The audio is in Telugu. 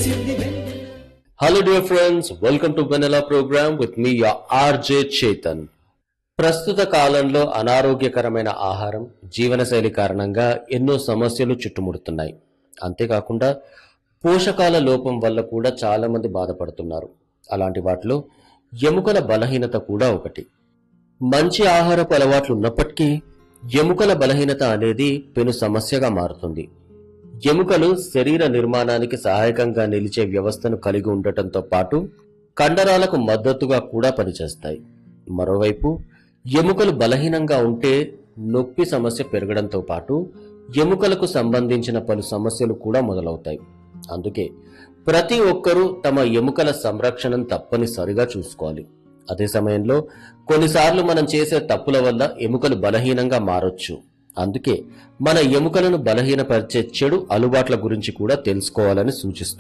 Hello dear friends, welcome to Vanilla program with me your RJ Chetan. ప్రస్తుత కాలంలో అనారోగ్యకరమైన ఆహారం జీవనశైలి కారణంగా ఎన్నో సమస్యలు చుట్టుముడుతున్నాయి అంతేకాకుండా పోషకాల లోపం వల్ల కూడా చాలా మంది బాధపడుతున్నారు అలాంటి వాటిలో ఎముకల బలహీనత కూడా ఒకటి మంచి ఆహారపు అలవాట్లు ఉన్నప్పటికీ ఎముకల బలహీనత అనేది పెను సమస్యగా మారుతుంది ఎముకలు శరీర నిర్మాణానికి సహాయకంగా నిలిచే వ్యవస్థను కలిగి ఉండటంతో పాటు కండరాలకు మద్దతుగా కూడా పనిచేస్తాయి మరోవైపు ఎముకలు బలహీనంగా ఉంటే నొప్పి సమస్య పెరగడంతో పాటు ఎముకలకు సంబంధించిన పలు సమస్యలు కూడా మొదలవుతాయి అందుకే ప్రతి ఒక్కరూ తమ ఎముకల సంరక్షణను తప్పనిసరిగా చూసుకోవాలి అదే సమయంలో కొన్నిసార్లు మనం చేసే తప్పుల వల్ల ఎముకలు బలహీనంగా మారొచ్చు అందుకే మన ఎముకలను బలహీనపరిచే చెడు అలవాట్ల గురించి కూడా తెలుసుకోవాలని సూచిస్తుంది